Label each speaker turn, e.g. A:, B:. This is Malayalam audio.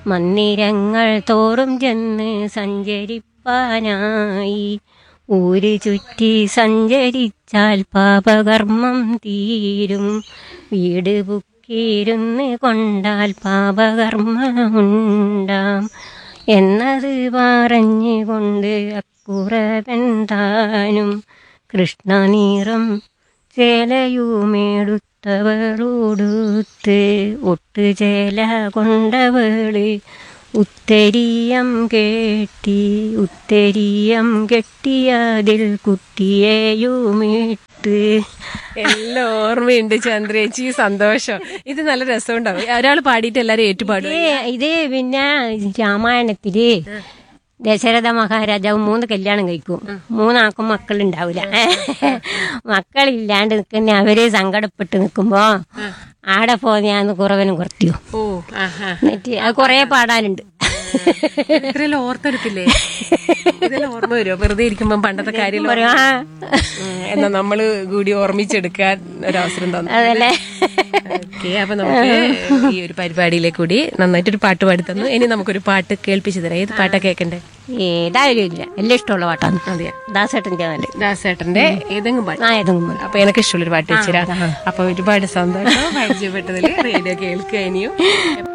A: മന്ദിരങ്ങൾ തോറും ചെന്ന് സഞ്ചരിപ്പാനായി ഊര് ചുറ്റി സഞ്ചരിച്ചാൽ പാപകർമ്മം തീരും വീട് പുക്കിയിരുന്ന് കൊണ്ടാൽ പാപകർമ്മമുണ്ടാം എന്നത് പറഞ്ഞുകൊണ്ട് അക്കുറവെന്താനും കൃഷ്ണനീറം ചേലയുമെടുത്തവളോടുത്ത് ഒട്ടുചേല കൊണ്ടവള് ഉത്തരീയം കേട്ടി ഉത്തരീയം കെട്ടിയതിൽ കുട്ടിയെയുമിട്ട്
B: എല്ലാം ഓർമ്മയുണ്ട് ചന്ദ്രേച്ചി സന്തോഷം ഇത് നല്ല രസമുണ്ടാവും ഒരാൾ പാടിയിട്ട് എല്ലാരും ഏറ്റുപാടും
A: ഇത് ഇത് പിന്നെ രാമായണത്തില് ദശരഥ മഹാരാജാവ് മൂന്ന് കല്യാണം കഴിക്കും മൂന്നാൾക്കും മക്കളുണ്ടാവില്ല മക്കളില്ലാണ്ട് നിൽക്കുന്ന അവര് സങ്കടപ്പെട്ട് നിൽക്കുമ്പോ ആടെ പോന്നെയാന്ന് കുറവനും കുറയ്ക്കൂ
B: ഓ ആഹാ
A: എന്നിട്ട് അത് കൊറേ പാടാനുണ്ട്
B: ഇത്രയെല്ലാം ഓർത്തെടുത്തില്ലേ ഇതെല്ലാം ഓർമ്മ വരുമോ വെറുതെ ഇരിക്കുമ്പോ പണ്ടത്തെ കാര്യം
A: പറയും, ആ.
B: എന്നാ നമ്മള് കൂടി ഓർമ്മിച്ചെടുക്കാൻ ഒരവസരം തന്നു
A: അതല്ലേ
B: ഓക്കെ അപ്പൊ നമുക്ക് ഈ ഒരു പരിപാടിയിലേക്ക് കൂടി നന്നായിട്ടൊരു പാട്ട് പാടി തന്നു ഇനി നമുക്കൊരു പാട്ട് കേൾപ്പിച്ചു തരാം ഏത് പാട്ടാ കേൾക്കണ്ടേ
A: ഏതായാലും ഇല്ല എല്ലാം ഇഷ്ടമുള്ള പാട്ടാണ്
B: അതെയാ
A: ദാസേട്ടൻ ചാനല്
B: ദാസേട്ടന്റെ ഏതെങ്കിലും പാട്ട്
A: ആ ഏതെങ്കിലും മതി.
B: അപ്പൊ എനിക്ക് ഇഷ്ടമുള്ളൊരു പാട്ട് വെച്ചുതരാം അപ്പൊ ഒരുപാട് സന്തോഷം പരിചയപ്പെട്ടതിൽ റേഡിയോ കേൾക്കുക ഇനിയും